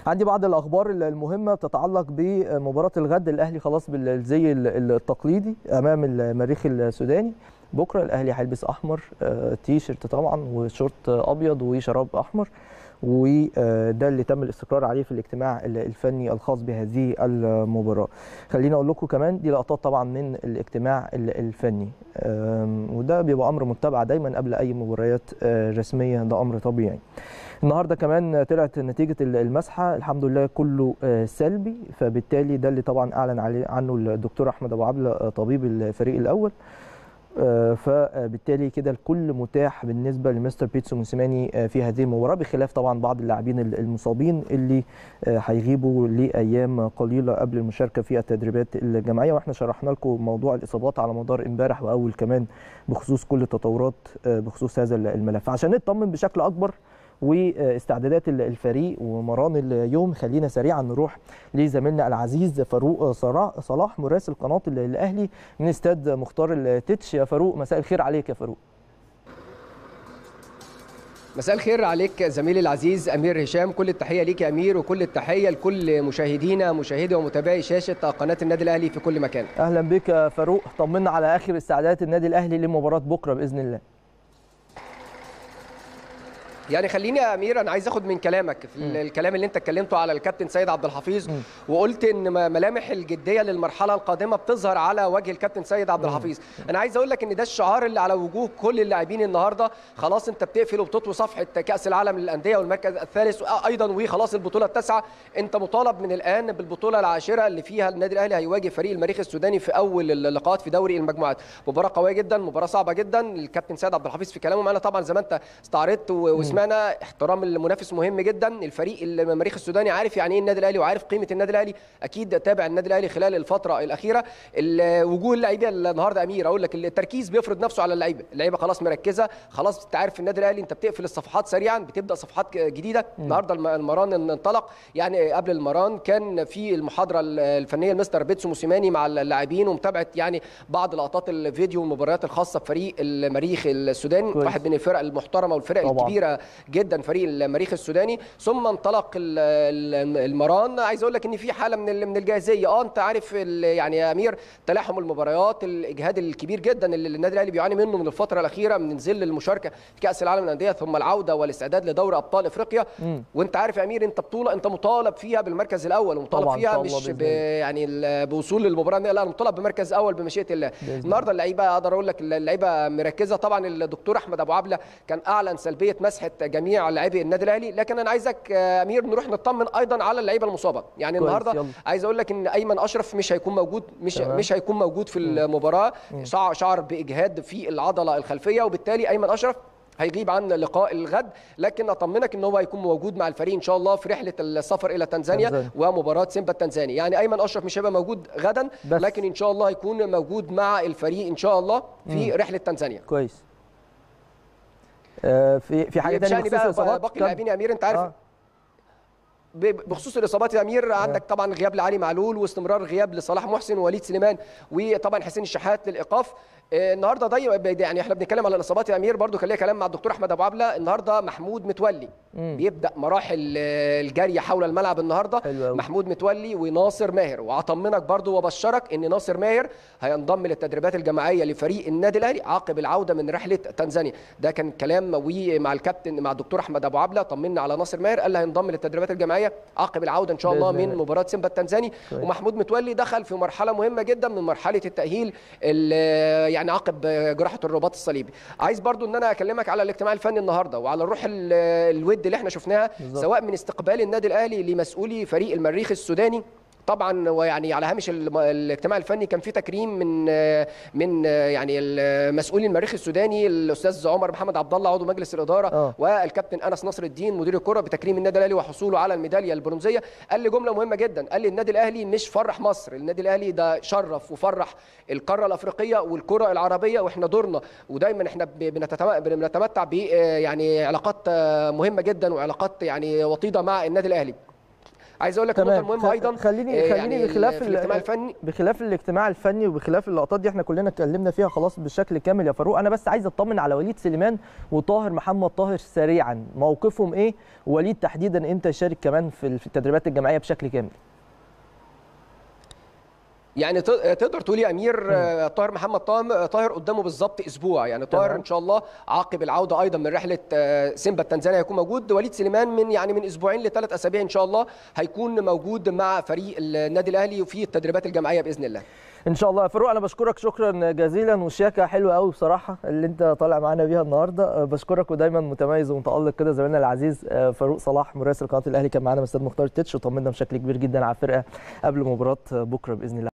عندي بعض الاخبار المهمه تتعلق بمباراه الغد الاهلي خلاص بالزي التقليدي امام المريخ السوداني بكره الاهلي هيلبس احمر تي شيرت طبعا وشورت ابيض وشراب احمر وده اللي تم الاستقرار عليه في الاجتماع الفني الخاص بهذه المباراه خليني اقول لكم كمان دي لقطات طبعا من الاجتماع الفني وده بيبقى امر متبع دايما قبل اي مباريات رسميه ده امر طبيعي النهارده كمان طلعت نتيجه المسحه الحمد لله كله سلبي فبالتالي ده اللي طبعا اعلن عليه عنه الدكتور احمد ابو عبله طبيب الفريق الاول فبالتالي كده الكل متاح بالنسبه لمستر بيتسو موسيماني في هذه المباراه بخلاف طبعا بعض اللاعبين المصابين اللي هيغيبوا لايام قليله قبل المشاركه في التدريبات الجماعيه واحنا شرحنا لكم موضوع الاصابات على مدار امبارح واول كمان بخصوص كل التطورات بخصوص هذا الملف عشان نطمن بشكل اكبر واستعدادات الفريق ومران اليوم خلينا سريعا نروح لزميلنا العزيز فاروق صلاح مراسل قناه الاهلي من استاد مختار التتش يا فاروق مساء الخير عليك يا فاروق مساء الخير عليك زميلي العزيز امير هشام كل التحيه ليك يا امير وكل التحيه لكل مشاهدينا مشاهدي ومتابعي شاشه قناه النادي الاهلي في كل مكان اهلا بك يا فاروق طمنا على اخر استعدادات النادي الاهلي لمباراه بكره باذن الله يعني خليني يا امير انا عايز اخد من كلامك في م. الكلام اللي انت اتكلمته على الكابتن سيد عبد الحفيظ م. وقلت ان ملامح الجديه للمرحله القادمه بتظهر على وجه الكابتن سيد عبد الحفيظ انا عايز اقول لك ان ده الشعار اللي على وجوه كل اللاعبين النهارده خلاص انت بتقفل وبتطوي صفحه كاس العالم للانديه والمركز الثالث ايضا وخلاص البطوله التاسعه انت مطالب من الان بالبطوله العاشره اللي فيها النادي الاهلي هيواجه فريق المريخ السوداني في اول اللقاءات في دوري المجموعات مباراه قويه جدا مباراه صعبه جدا الكابتن سيد عبد الحفيظ في كلامه معانا طبعا زي ما انت استعرضت وسمعنا احترام المنافس مهم جدا الفريق المريخ السوداني عارف يعني ايه النادي الاهلي وعارف قيمه النادي الاهلي اكيد تابع النادي الاهلي خلال الفتره الاخيره وجوه اللعيبه النهارده امير اقول لك التركيز بيفرض نفسه على اللعيبه اللعيبه خلاص مركزه خلاص انت عارف النادي الاهلي انت بتقفل الصفحات سريعا بتبدا صفحات جديده النهارده المران انطلق يعني قبل المران كان في المحاضره الفنيه المستر بيتسو موسيماني مع اللاعبين ومتابعه يعني بعض لقطات الفيديو والمباريات الخاصه بفريق المريخ السوداني كويس. واحد من الفرق المحترمه والفرق طبعا. الكبيره جدا فريق المريخ السوداني ثم انطلق المران عايز اقول لك ان في حاله من من الجاهزيه اه انت عارف يعني يا امير تلاحم المباريات الاجهاد الكبير جدا اللي النادي الاهلي بيعاني منه من الفتره الاخيره من ظل المشاركه في كاس العالم للانديه ثم العوده والاستعداد لدوري ابطال افريقيا م. وانت عارف يا امير انت بطوله انت مطالب فيها بالمركز الاول ومطالب طبعاً فيها طبعاً مش بإذن ب يعني بوصول للمباراه لا مطالب بمركز اول بمشيئه الله النهارده اللعيبه اقدر اقول لك اللعيبه مركزه طبعا الدكتور احمد ابو عبله كان اعلن سلبيه مسحه جميع لاعبي النادي الاهلي لكن انا عايزك امير نروح نطمن ايضا على اللعيبه المصابه يعني النهارده يلا. عايز اقول لك ان ايمن اشرف مش هيكون موجود مش تمام. مش هيكون موجود في المباراه شعر, شعر باجهاد في العضله الخلفيه وبالتالي ايمن اشرف هيغيب عن لقاء الغد لكن اطمنك ان هو هيكون موجود مع الفريق ان شاء الله في رحله السفر الى تنزانيا, تنزانيا. ومباراه سيمبا التنزاني يعني ايمن اشرف مش هيبقى موجود غدا بس. لكن ان شاء الله هيكون موجود مع الفريق ان شاء الله في م. رحله تنزانيا كويس آه في في حاجه ثانيه بخصوص الاصابات باقي اللاعبين يا امير انت عارف آه. بخصوص الاصابات يا امير عندك طبعا غياب لعلي معلول واستمرار غياب لصلاح محسن ووليد سليمان وطبعا حسين الشحات للايقاف النهارده ضي يعني احنا بنتكلم على الاصابات يا امير برضو كان ليا كلام مع الدكتور احمد ابو عبله النهارده محمود متولي مم. بيبدا مراحل الجري حول الملعب النهارده محمود متولي وناصر ماهر واطمنك برضو وابشرك ان ناصر ماهر هينضم للتدريبات الجماعيه لفريق النادي الاهلي عقب العوده من رحله تنزانيا ده كان كلام مع الكابتن مع الدكتور احمد ابو عبله طمنا على ناصر ماهر قال هينضم للتدريبات الجماعيه عقب العوده ان شاء الله من مباراه سيمبا التنزاني ومحمود متولي دخل في مرحله مهمه جدا من مرحله التاهيل يعني عقب جراحه الرباط الصليبي عايز برضو ان انا اكلمك على الاجتماع الفني النهارده وعلى الروح الود اللي احنا شفناها بالزبط. سواء من استقبال النادي الاهلي لمسؤولي فريق المريخ السوداني طبعا ويعني على هامش الاجتماع الفني كان في تكريم من من يعني المسؤول المريخ السوداني الاستاذ عمر محمد عبد الله عضو مجلس الاداره أوه. والكابتن انس نصر الدين مدير الكره بتكريم النادي الاهلي وحصوله على الميداليه البرونزيه قال لي جمله مهمه جدا قال لي النادي الاهلي مش فرح مصر النادي الاهلي ده شرف وفرح القاره الافريقيه والكره العربيه واحنا دورنا ودايما احنا بنتمتع ب يعني علاقات مهمه جدا وعلاقات يعني وطيده مع النادي الاهلي عايز اقول لك النقطه المهمه ايضا خليني خليني يعني بخلاف في الاجتماع الفني بخلاف الاجتماع الفني وبخلاف اللقطات دي احنا كلنا اتكلمنا فيها خلاص بشكل كامل يا فاروق انا بس عايز اطمن على وليد سليمان وطاهر محمد طاهر سريعا موقفهم ايه وليد تحديدا امتى يشارك كمان في التدريبات الجماعيه بشكل كامل يعني تقدر تقول يا امير طاهر محمد طاهر قدامه بالظبط اسبوع يعني طاهر ان شاء الله عقب العوده ايضا من رحله سيمبا التنزانيا هيكون موجود وليد سليمان من يعني من اسبوعين لثلاث اسابيع ان شاء الله هيكون موجود مع فريق النادي الاهلي وفي التدريبات الجماعيه باذن الله ان شاء الله فاروق انا بشكرك شكرا جزيلا وشياكه حلوه قوي بصراحه اللي انت طالع معانا بيها النهارده بشكرك ودايما متميز ومتالق كده زميلنا العزيز فاروق صلاح مراسل قناه الاهلي كان معانا مستر مختار تتش وطمنا بشكل كبير جدا على الفرقه قبل مباراه بكره باذن الله